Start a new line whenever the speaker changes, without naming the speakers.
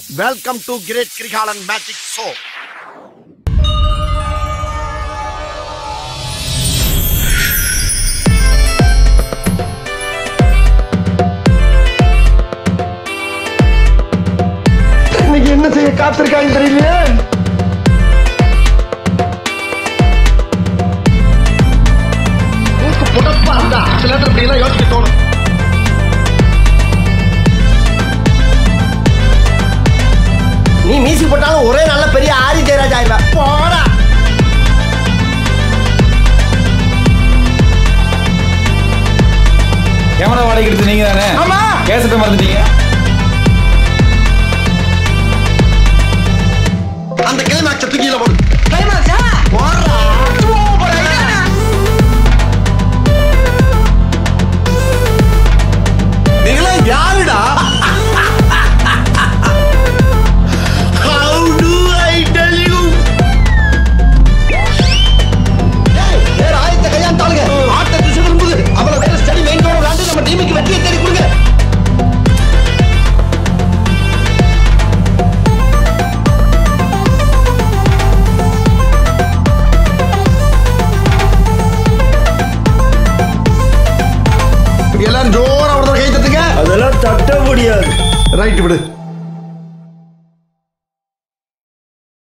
Welcome to great Kirikalan magic show இன்னைக்கு என்ன செய்ய காத்திருக்காங்க தெரியலையே மூக்கு புடப்பா இருந்தா சில நேரத்துல இப்படி எல்லாம் யோசிக்க தோணும்
நீ மீசி போட்டாலும் ஒரே நல்ல பெரிய ஆரி ஜெயராஜ் ஆயிடுவ போடா
கேமரா வாடகைக்கு எடுத்து நீங்க தானே
ஆமா.
கேசட்டை மறந்துட்டீங்க
அந்த கிளைமாக்ஸ தூக்கில போடு
போடுறா
நீங்களாம் யாருடா How do I tell you?
ஏய், வேற ஆயத்த கையான் தாளுங்க ஆட்ட திசை திரும்புது அவளை வேற ஸ்டடி மெயின் ரோடு விளாண்டு நம்ம டீமுக்கு வெற்றியை தேடி கொடுங்க
எல்லாரும் ஜோரா ஒரு கை தட்டுங்க
அதெல்லாம் தட்ட முடியாது
ரைட் விடு